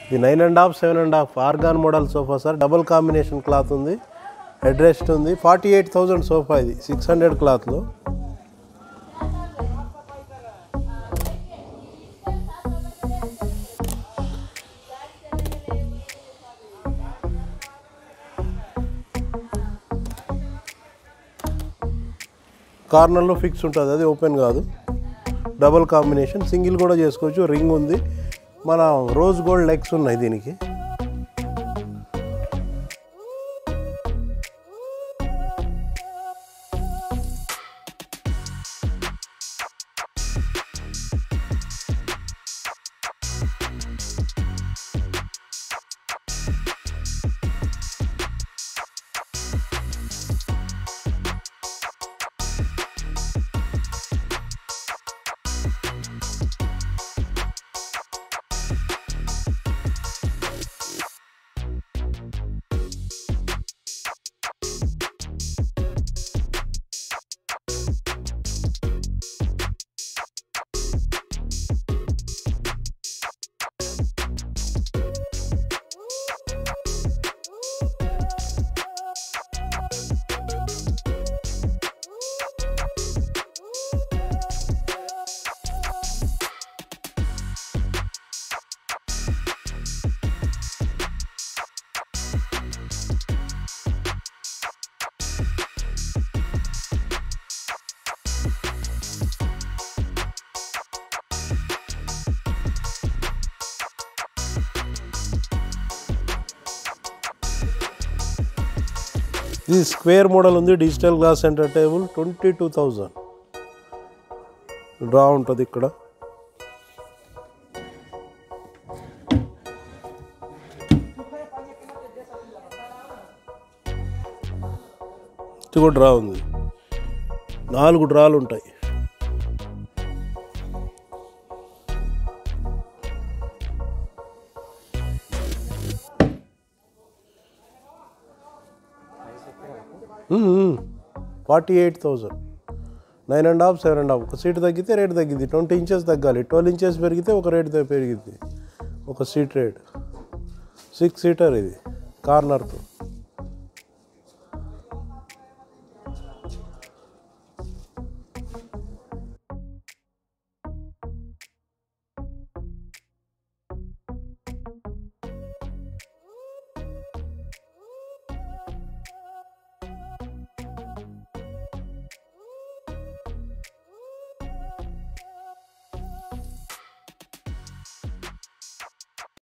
ఇది nine and half seven and half ఆర్గాన్ model sofa sir double combination cloth ఉంది head rest ఉంది forty eight thousand sofa ఇది six hundred క్లాత్లో కార్నర్లో ఫిక్స్ ఉంటుంది అది ఓపెన్ కాదు డబుల్ కాంబినేషన్ సింగిల్ కూడా చేసుకోవచ్చు రింగ్ ఉంది మన రోజ్ గోల్డ్ లెగ్స్ ఉన్నాయి దీనికి ఇది స్క్వేర్ మోడల్ ఉంది digital glass centre table twenty two thousand drawer ఉంటుంది ఇక్కడ ఇది కూడా డ్రా ఉంది నాలుగు డ్రాలు ఉంటాయి forty eight thousand nine and half seven and half ఒక సీట్ తగ్గితే రేట్ తగ్గింది ట్వంటీ ఇంచెస్ తగ్గాలి ట్వెల్వ్ ఇంచెస్ పెరిగితే ఒక రేట్ పెరిగింది ఒక సీట్ రేట్ సిక్స్ సీటర్ ఇది కార్నర్తో